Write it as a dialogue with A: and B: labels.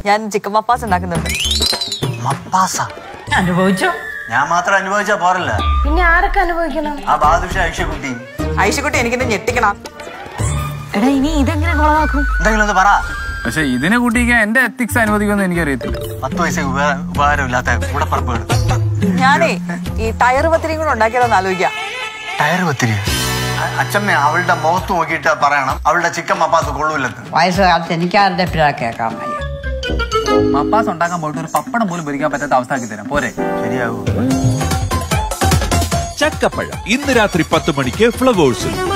A: ഞാൻ ചിക്കൻ മപ്പാസ് ഉണ്ടാക്കുന്നുണ്ട്
B: മപ്പാസ
C: അനുഭവിച്ചോ
B: ഞാൻ മാത്രം അനുഭവിച്ചാ പോരല്ല
C: പിന്നെ ആരൊക്കെ അനുഭവിക്കണം
B: ആ ബാദുഷ ഐഷക്കുട്ടി
A: ഐശക്കുട്ടി എനിക്കിന്നെ ഞെട്ടിക്കണം
C: എടാ ഇനി ഇതെങ്ങനെ കുളമാക്കും
B: എന്തെങ്കിലും ഒന്ന് പറ
D: പക്ഷെ ഇതിനെ കൂട്ടിക്കാൻ എന്റെ എത്തിക്സ് അനുവദിക്കുമെന്ന് എനിക്കറിയത്തില്ല
B: പത്ത് പൈസ ഉപകാര- ഉപകാരമില്ലാത്ത കൂടപ്പറപ്പുകൾ
A: ഞാനേ ഈ ടയർ പത്തിരിയും കൂടെ ഉണ്ടാക്കിയതെന്ന് ആലോചിക്കാം
B: ടയർ പത്തിരി അച്ഛമ്മ അവളുടെ മുഖത്ത് നോക്കിയിട്ട് പറയണം അവളുടെ ചിക്കൻ മപ്പാസ് കൊള്ളൂല്ലെന്ന്
E: വയസ്സുകാലത്ത് എനിക്ക് ആരുടെ പിഴ കേൾക്കാൻ വയ്യ
D: മപ്പാസ് ഉണ്ടാക്കാൻ പോയിട്ട് ഒരു പപ്പടം പോലും പൊരിക്കാൻ പറ്റാത്ത അവസ്ഥ ആക്കി തരാം പോരെ
B: ശരിയാവൂ
F: ചക്കപ്പഴം ഇന്ന് രാത്രി പത്ത് മണിക്ക് ഫ്ലവേഴ്സിൽ